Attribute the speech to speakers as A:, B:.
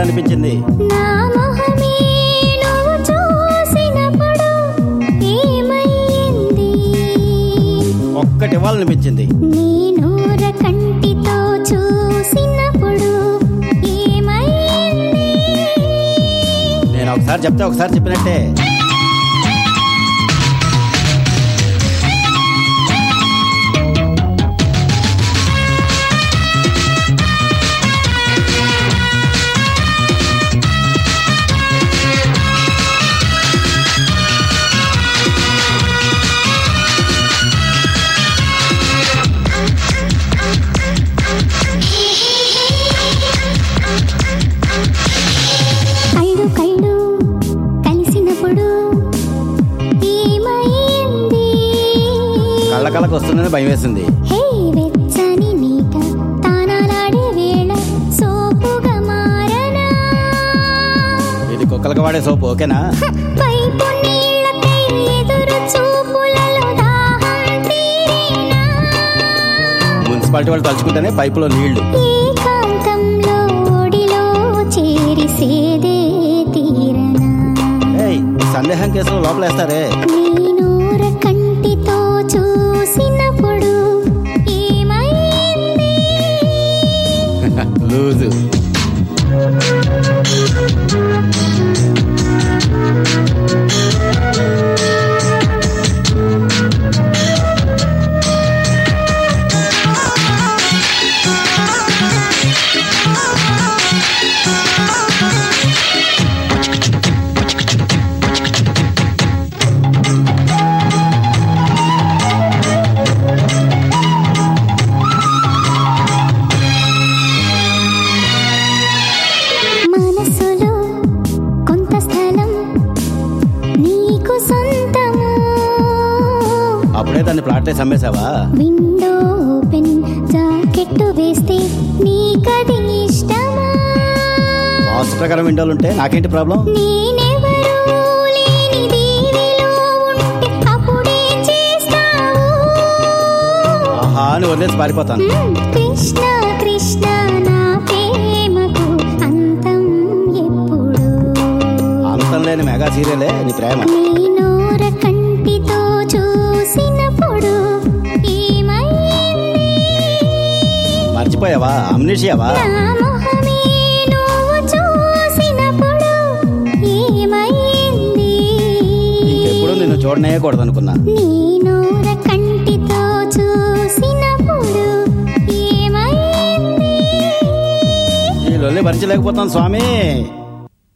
A: అనిపించింది
B: నా మొహమే నువ్వు చూసినప్పుడు ఏమయ్యింది
A: ఒక్కటి ఇవ్వాలనిపించింది
B: నీ నూర కంటితో చూసినప్పుడు ఏమయ్యింది
A: నేను ఒకసారి చెప్తే ఒకసారి చెప్పినట్టే
B: కళ్ళు కళ్ళు కలిసినప్పుడు ఏమయ్యింది
A: కళ్ళ కళ్ళకు వస్తుందని భయం వేసింది
B: హే వెచ్చని నీట తానాలాడే వేళ సోపుగా మారనా
A: ఇది కుక్కలకు వాడే సోపు ఓకేనా
B: పైపు నీళ్ళకై ఎదురు చూపులలో దాహం తీరేనా
A: మున్సిపాలిటీ వాళ్ళు తలుచుకుంటేనే పైపులో నీళ్లు
B: ఏకాంతంలో ఒడిలో చేరి సేదే తీరనా
A: ఏయ్ ఈ సందేహం కేసులో లోపలేస్తారే
B: నీ నూర కంటితో చూసినప్పుడు ఏమైంది
A: లూజు
B: మనసులో కొంత స్థలం నీకు సొంతము
A: అప్పుడే దాన్ని ప్లాట్ చేసి అమ్మేశావా
B: విండో ఓపెన్ జాకెట్ వేస్తే నీకది ఇష్టమా
A: వాస్తు ప్రకారం విండోలు ఉంటే నాకేంటి ప్రాబ్లం
B: నేనెవరూ లేని దీవిలో ఉంటే అప్పుడేం చేస్తావు
A: ఆహా అని వదిలేసి పారిపోతాను
B: మ్మ్. కృష్ణ కృష్ణ నా ప్రేమకు అంతం ఎప్పుడు
A: అంతం లేని మెగా సీరియలే నీ ప్రేమ
B: నీ నోర కంటితో చూసినప్పుడు ఏమైంది
A: మర్చిపోయావా అమ్నిషియావా
B: నా మొహమే నువ్వు చూసినప్పుడు ఏమైంది
A: ఇంకెప్పుడు నిన్ను చూడనేయకూడదు అనుకున్నా
B: నీ నోర కంటితో చూసినప్పుడు ఏమైంది
A: ఈ లొల్లి భరించలేకపోతాను స్వామి